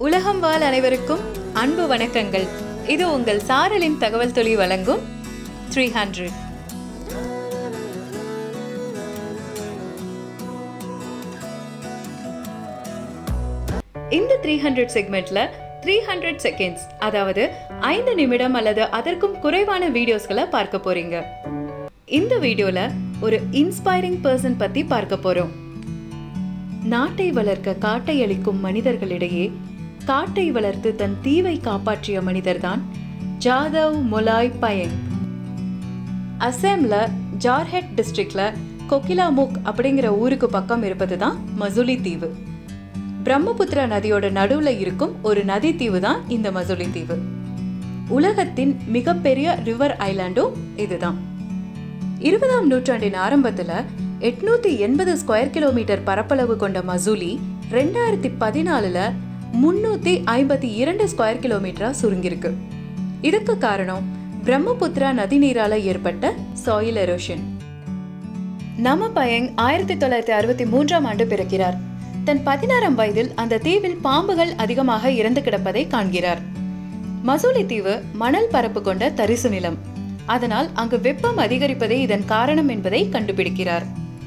உலகம் வாழ் அனைவருக்கும் அன்பு வணக்கங்கள் இது உங்கள் சாரலின் தகவல் துளி வழங்கும் த்ரீ ஹண்ட்ரட் இந்த த்ரீ ஹண்ட்ரட் செக்மெண்ட்ல த்ரீ ஹண்ட்ரட் செகண்ட்ஸ் அதாவது ஐந்து நிமிடம் அல்லது அதற்கும் குறைவான வீடியோஸ்களை பார்க்க போறீங்க இந்த வீடியோல ஒரு இன்ஸ்பைரிங் பர்சன் பத்தி பார்க்க போறோம் நாட்டை வளர்க்க காட்டை அளிக்கும் மனிதர்களிடையே காட்டை வளர்த்து தன் தீவை காப்பாற்றிய மனிதர்தான் ஜாதவ் மொலாய் பயங் அசாம்ல ஜார்ஹெட் டிஸ்ட்ரிக்ட்ல கொக்கிலாமுக் அப்படிங்கிற ஊருக்கு பக்கம் இருப்பது தான் மசுலி தீவு பிரம்மபுத்திரா நதியோட நடுவுல இருக்கும் ஒரு நதி தீவு தான் இந்த மசுலி தீவு உலகத்தின் மிகப்பெரிய ரிவர் ஐலாண்டும் இதுதான் இருபதாம் நூற்றாண்டின் ஆரம்பத்துல எட்நூத்தி எண்பது ஸ்கொயர் கிலோமீட்டர் பரப்பளவு கொண்ட மசூலி ரெண்டாயிரத்தி பதினாலுல முன்னூத்தி ஐம்பத்தி இரண்டு ஸ்கொயர் கிலோமீட்டரா சுருங்கிருக்கு இதுக்கு காரணம் பிரம்மபுத்திரா நதிநீரால ஏற்பட்ட சாயில் எரோஷன் நம பயங் ஆயிரத்தி தொள்ளாயிரத்தி அறுபத்தி மூன்றாம் ஆண்டு பிறக்கிறார் தன் பதினாறாம் வயதில் அந்த தீவில் பாம்புகள் அதிகமாக இறந்து கிடப்பதை காண்கிறார் மசூலி தீவு மணல் பரப்பு கொண்ட தரிசு நிலம் அதனால் அங்கு வெப்பம் அதிகரிப்பதே இதன் காரணம் என்பதை கண்டுபிடிக்கிறார்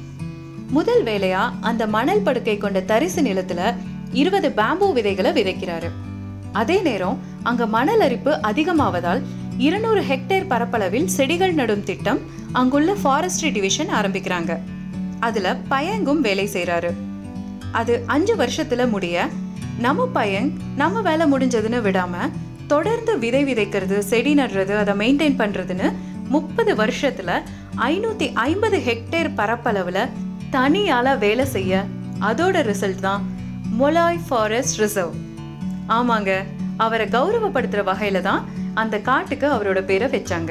முதல் வேலையா அந்த மணல் படுக்கை கொண்ட தரிசு நிலத்துல இருபது பேம்பு விதைகளை விதைக்கிறாரு அதே நேரம் அங்க மணல் அரிப்பு அதிகமாவதால் இருநூறு ஹெக்டேர் பரப்பளவில் செடிகள் நடும் திட்டம் அங்குள்ள ஃபாரஸ்ட்ரி டிவிஷன் ஆரம்பிக்கிறாங்க அதுல பயங்கும் வேலை செய்றாரு அது அஞ்சு வருஷத்துல முடிய நம்ம பையன் நம்ம வேலை முடிஞ்சதுன்னு விடாம தொடர்ந்து விதை விதைக்கிறது செடி நடுறது அதை மெயின்டைன் பண்றதுன்னு முப்பது வருஷத்துல ஐநூத்தி ஐம்பது ஹெக்டேர் பரப்பளவுல தனியால வேலை செய்ய அதோட ரிசல்ட் தான் மொலாய் ஃபாரஸ்ட் ரிசர்வ் ஆமாங்க அவரை கௌரவப்படுத்துற வகையில தான் அந்த காட்டுக்கு அவரோட பேரை வச்சாங்க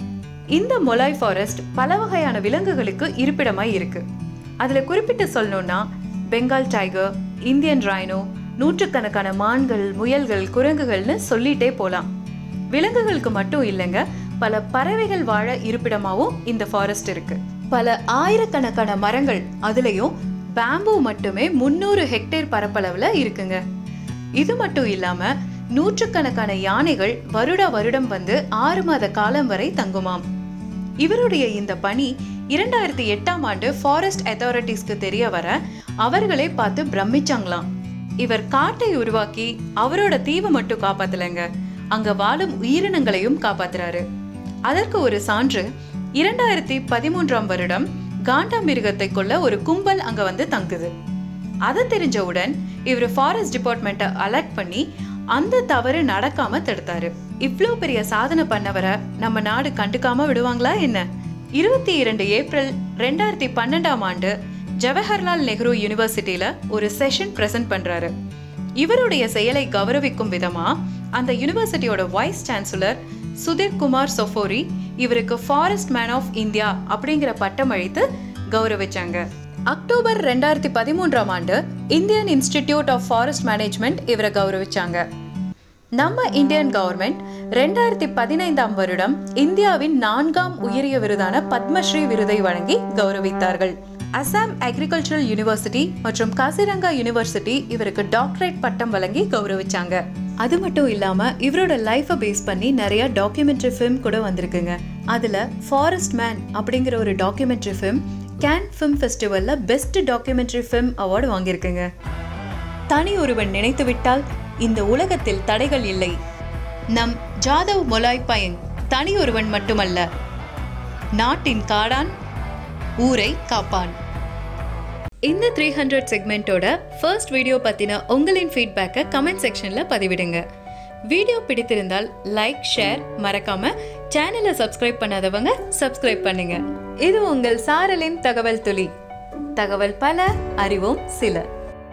இந்த மொலாய் ஃபாரஸ்ட் பல வகையான விலங்குகளுக்கு இருப்பிடமாய் இருக்கு அதுல குறிப்பிட்டு சொல்லணும்னா பெங்கால் டைகர் இந்தியன் ரைனோ நூற்றுக்கணக்கான மான்கள் முயல்கள் குரங்குகள்னு சொல்லிட்டே போலாம் விலங்குகளுக்கு மட்டும் இல்லைங்க பல பறவைகள் வாழ இருப்பிடமாவும் இந்த ஃபாரஸ்ட் இருக்கு பல ஆயிரக்கணக்கான மரங்கள் அதுலயும் பேம்பு மட்டுமே முன்னூறு ஹெக்டேர் பரப்பளவுல இருக்குங்க இது மட்டும் இல்லாம நூற்றுக்கணக்கான யானைகள் வருடா வருடம் வந்து ஆறு மாத காலம் வரை தங்குமாம் இவருடைய இந்த பணி இரண்டாயிரத்தி எட்டாம் ஆண்டு ஃபாரஸ்ட் அத்தாரிட்டிஸ்க்கு தெரிய வர அவர்களே பார்த்து பிரமிச்சாங்களாம் இவர் காட்டை உருவாக்கி அவரோட தீவை மட்டும் காப்பாத்தலைங்க அங்க வாழும் உயிரினங்களையும் காப்பாத்துறாரு அதற்கு ஒரு சான்று இரண்டாயிரத்தி பதிமூன்றாம் வருடம் காண்டா மிருகத்தை கொள்ள ஒரு கும்பல் அங்க வந்து தங்குது அதை தெரிஞ்சவுடன் இவர் ஃபாரஸ்ட் டிபார்ட்மெண்ட்டை அலர்ட் பண்ணி அந்த தவறு நடக்காம தடுத்தாரு இவ்ளோ பெரிய சாதனை பண்ணவரை நம்ம நாடு கண்டுக்காம விடுவாங்களா என்ன இருபத்தி இரண்டு ஏப்ரல் ரெண்டாயிரத்தி பன்னெண்டாம் ஆண்டு ஜவஹர்லால் நெஹ்ரு யூனிவர்சிட்டியில ஒரு செஷன் பிரசன்ட் பண்றாரு இவருடைய செயலை கௌரவிக்கும் விதமா அந்த யூனிவர்சிட்டியோட வைஸ் சான்சலர் சுதீர் குமார் சொஃபோரி இவருக்கு ஃபாரஸ்ட் மேன் ஆஃப் இந்தியா அப்படிங்கிற பட்டம் அளித்து கௌரவிச்சாங்க அக்டோபர் ரெண்டாயிரத்தி பதிமூன்றாம் ஆண்டு Indian Institute of Forest Management இவரை கௌரவிச்சாங்க நம்ம இந்தியன் கவர்மெண்ட் ரெண்டாயிரத்தி பதினைந்தாம் வருடம் இந்தியாவின் நான்காம் உயரிய விருதான பத்மஸ்ரீ விருதை வழங்கி கௌரவித்தார்கள் அசாம் அக்ரிகல்ச்சரல் யூனிவர்சிட்டி மற்றும் காசிரங்கா யூனிவர்சிட்டி இவருக்கு டாக்டரேட் பட்டம் வழங்கி கௌரவிச்சாங்க அது மட்டும் இல்லாம இவரோட லைஃபை பேஸ் பண்ணி நிறைய டாக்குமெண்ட்ரி ஃபிலிம் கூட வந்திருக்குங்க அதுல ஃபாரஸ்ட் மேன் அப்படிங்கிற ஒரு டாக்குமெண்ட்ரி ஃபிலிம் கேன் ஃபிலிம் ஃபெஸ்டிவல்ல பெஸ்ட் டாக்குமெண்ட்ரி ஃபிலிம் அவார்டு வாங்கியிருக்குங்க தனி ஒருவன் நினைத்துவிட்டால் இந்த உலகத்தில் தடைகள் இல்லை நம் ஜாதவ் மொலாய் பயங் தனி ஒருவன் மட்டுமல்ல நாட்டின் காடான் ஊரை காப்பான் இந்த த்ரீ ஹண்ட்ரட் செக்மெண்ட்டோட ஃபர்ஸ்ட் வீடியோ பற்றின உங்களின் ஃபீட்பேக்கை கமெண்ட் செக்ஷனில் பதிவிடுங்க வீடியோ பிடித்திருந்தால் லைக் ஷேர் மறக்காம சேனலை சப்ஸ்கிரைப் பண்ணாதவங்க சப்ஸ்கிரைப் பண்ணுங்க இது உங்கள் சாரலின் தகவல் துளி தகவல் பல அறிவோம் சில